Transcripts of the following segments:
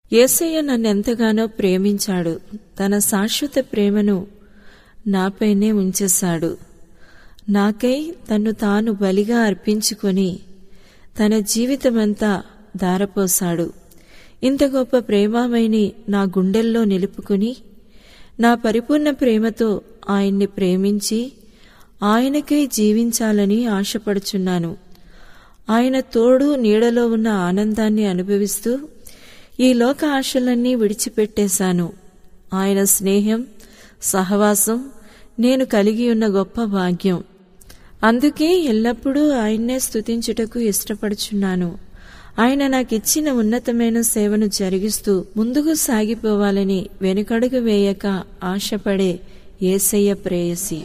యేసయ్య నన్నెంతగానో ప్రేమించాడు తన శాశ్వత ప్రేమను నాపైనే ఉంచేశాడు నాకై తన్ను తాను బలిగా అర్పించుకొని తన జీవితమంతా దారపోశాడు ఇంత గొప్ప ప్రేమామయిని నా గుండెల్లో నిలుపుకుని నా పరిపూర్ణ ప్రేమతో ఆయన్ని ప్రేమించి ఆయనకై జీవించాలని ఆశపడుచున్నాను ఆయన తోడు నీడలో ఉన్న ఆనందాన్ని అనుభవిస్తూ ఈ లోక ఆశలన్నీ విడిచిపెట్టేశాను ఆయన స్నేహం సహవాసం నేను కలిగి ఉన్న గొప్ప భాగ్యం అందుకే ఎల్లప్పుడూ ఆయన్నే స్తుతించుటకు ఇష్టపడుచున్నాను ఆయన నాకిచ్చిన ఉన్నతమైన సేవను జరిగిస్తూ ముందుకు సాగిపోవాలని వెనుకడుగు వేయక ఆశపడే ఏసయ్య ప్రేయసి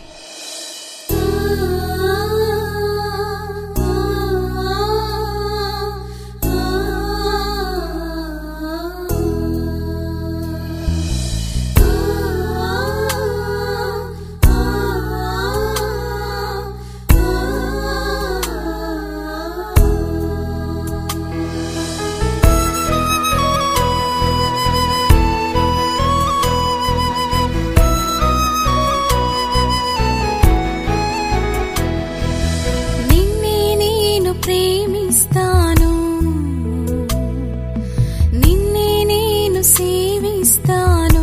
నిన్నే నేను ప్రేమిస్తాను నిన్నే నేను సేవిస్తాను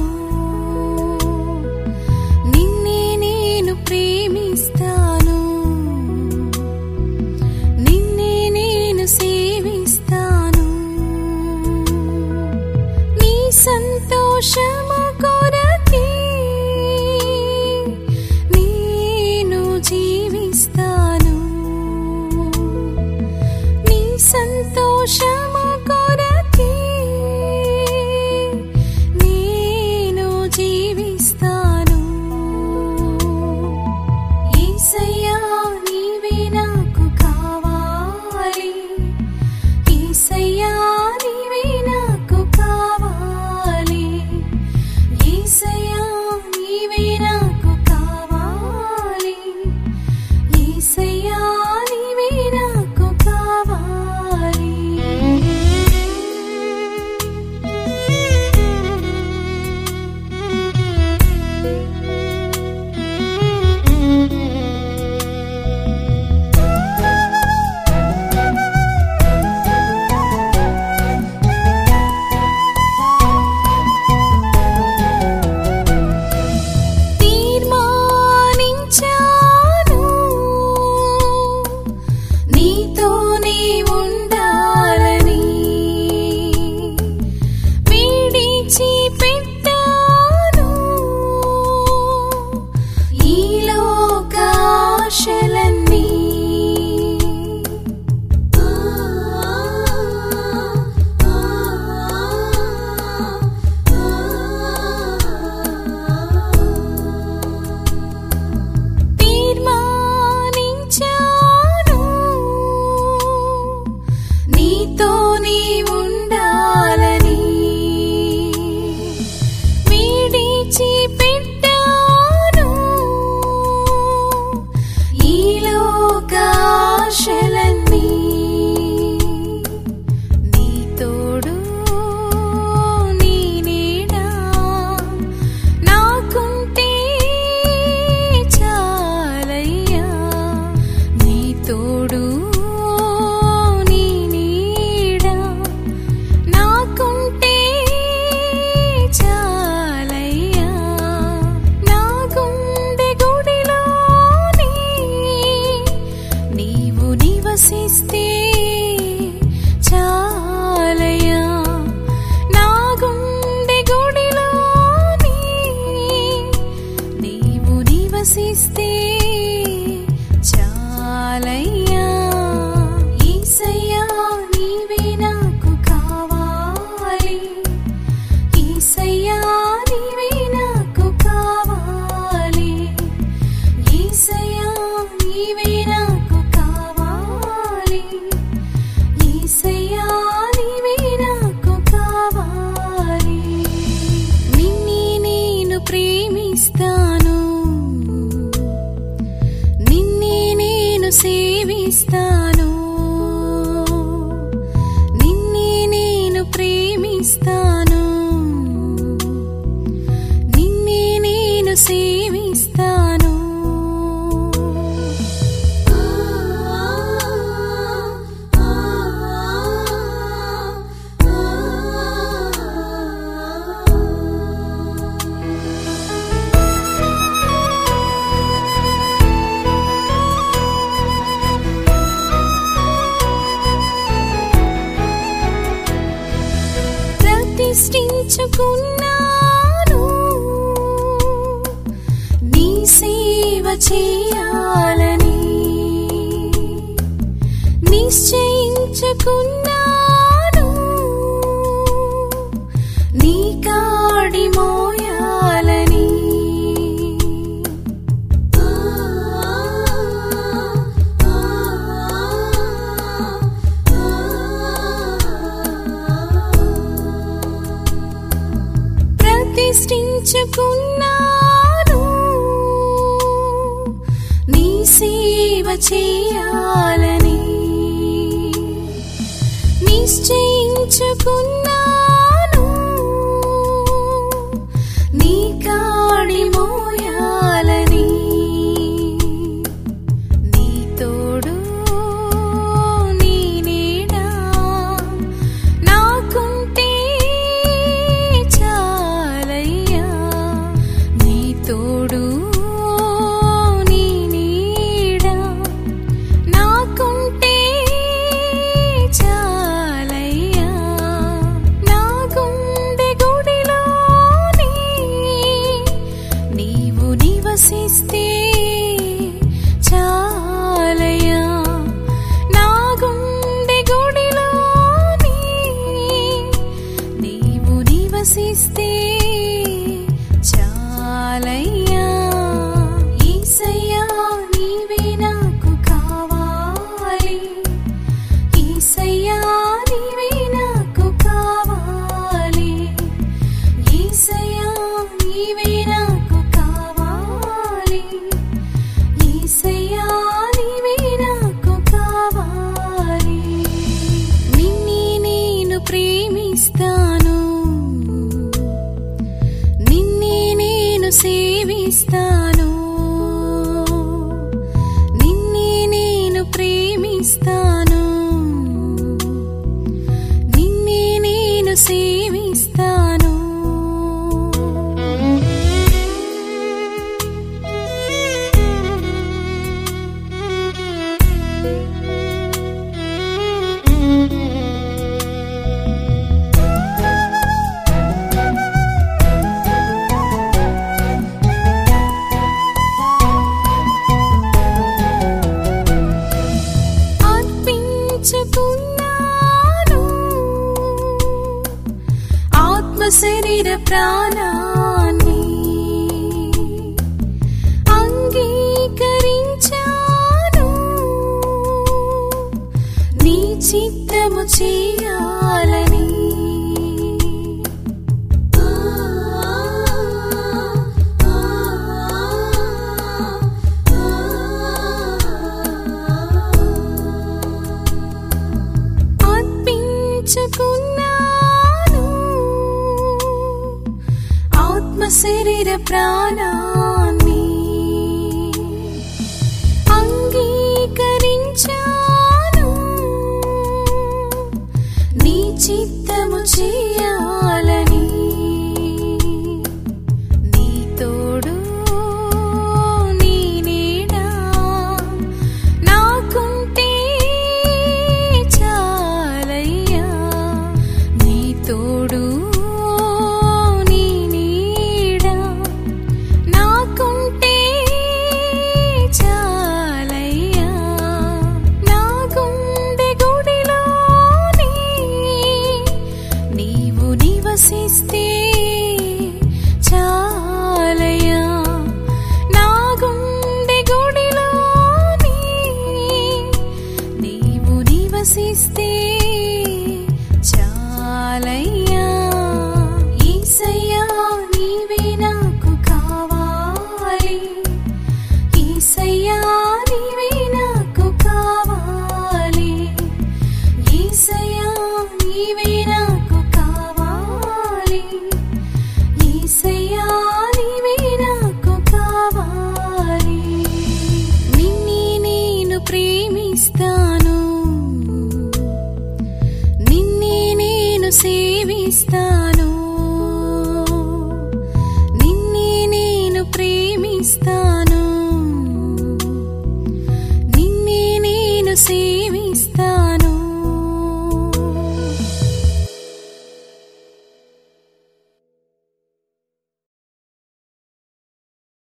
నిన్నే నేను ప్రేమిస్తాను నిన్నే నేను సేవిస్తాను నీ సంతోషము కొరకే నేను జీవిస్తాను నీ సంతోషము కొరకే నేను జీవిస్తాను యేసయ్యా నీవే నాకు కావాలి యేసయ్యా నీవే నాకు కావాలి యేసయ్యా నీవే నాకు కావాలి యేసయ్యా నీవే నాకు కావాలి తీర్మానించాను నీతోనే ఉండాలని విడిచి పెట్టాను ఈ లోకాశలన్నీ తీర్మానించాను నీతోనే ఉండాలని విడిచి పెట్టాను ఈ లోకాశలన్నీ నీ తోడు నీ నీడా నాకుంటే చాలయ్యా నీ తోడు నీ నీడా నాకుంటే చాలయ్యా నా గుండె గుడిలోని నీవు నివసిస్తే చాలయ్యా నా గుండె గుడిలోని నీవు నివసిస్తే చాలయ్యా ఈసయ్యా నీవే నాకు కావాలి ఈసయ్యా నీవే నాకు కావాలి ఈసయ్యా నీవే నాకు కావాలి ఈసయ్యా నీవే నాకు కావాలి నిన్నే నేను ప్రేమిస్తాను నిన్నే నేను సేవిస్తాను నిన్నే నేను ప్రేమిస్తాను సేవిస్తాను ప్రతిష్ఠించుకున్నాను నీ సేవ చేయాలని నిశ్చయించుకున్నాను నీ కాడి మోయాలని ప్రతిష్ఠించుకున్నాను నీ సేవ చేయాలని నిశ్చయించుకున్నాను నీ కాడి మోయాలని నీ తోడు నీ నీడా నాకుంటే చాలయ్యా నీ తోడు నీ నీడా నాకుంటే చాలయ్యా నా గుండె గుడిలోని నీవు నివసిస్తే చాలయ్యా నా గుండె గుడిలోని నీవు నివసిస్తే చాలయ్యా ఈసయ్యా నీవే నాకు కావాలి ఈసయ్యా నీవే నాకు కావాలి ఈసయ్యా నీవే నాకు కావాలి ఈసయ్యా నీవే నాకు కావాలి నిన్నే నేను ప్రేమిస్తాను నిన్నే నేను సేవిస్తాను నిన్నే నేను ప్రేమిస్తాను నిన్నే నేను సేవిస్తాను అర్పించుకున్నాను ఆత్మ శరీర ప్రాణాన్ని అంగీకరించాను నీ చిత్తము చేయాలని అర్పించుకున్నాను ఆత్మ శరీర ప్రాణాన్ని అంగీకరించాను నీ చిత్తము చేయాలని నీ తోడు నీ నీడా నాకుంటే చాలయ్యా నీ తోడు నీ నీడా నాకుంటే చాలయ్యా నా గుండె గుడిలోని నీవు నివసిస్తే చాలయ్యా నా గుండె గుడిలోని నీవు నివసిస్తే చాలయ్యా ఈసయ్యా నీవే నాకు కావాలి ఈసయ్యా నీవే నాకు కావాలి ఈసయ్యా నీవే నాకు కావాలి ఈసయ్యా ప్రేమిస్తాను నిన్నే నేను సేవిస్తాను నిన్నే నేను ప్రేమిస్తాను